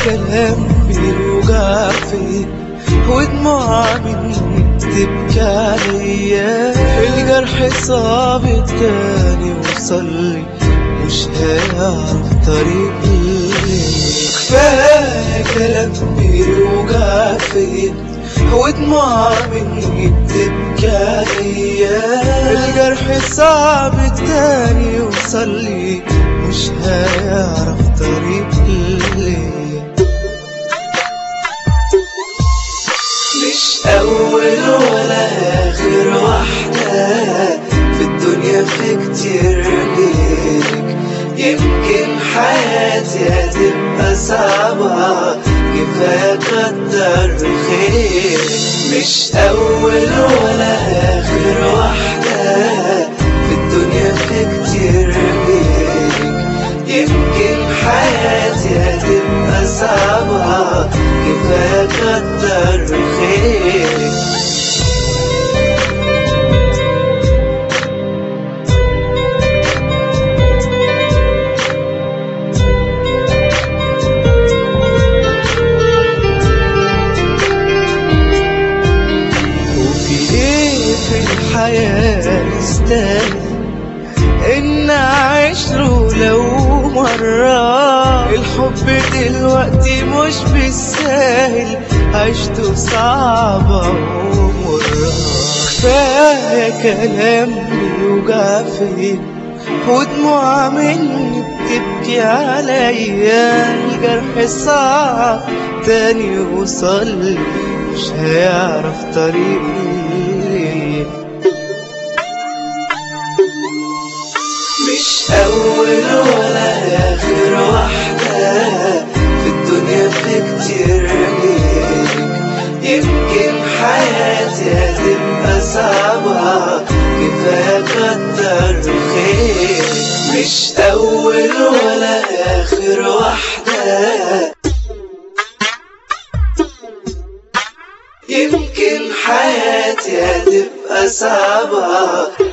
كلام بيوجع فيا ودموع مني بتبكي عليا الجرح صعب التاني وصلي مش هيعرف طريق ليا كفاية كلام بيوجع فيا ودموع مني بتبكي عليا الجرح صعب التاني يوصلي مش هيعرف طريق ليا مش أول ولا آخر واحدة في الدنيا في كتير غيرك يمكن حياتي هتبقى صعبة كفاية كتر خيرك مش أول ولا آخر واحدة في الدنيا في كتير غيرك يمكن حياتي هتبقى صعبة كفاية كتر خيرك وفي ايه في الحياة نستاهل ان اعيش له لو مرة الحب دلوقتي مش بالساهل عيشته صعبة ومرة كفاية كلام بيوجع فيا ودموع مني بتبكي عليا الجرح صعب تاني يوصل مش هيعرف طريقي مش أول ولا آخر واحدة في الدنيا في كتير غيرك يمكن حياتي هتبقى صعبة كفاية كتر خيرك مش أول ولا آخر واحدة يمكن حياتي هتبقى صعبة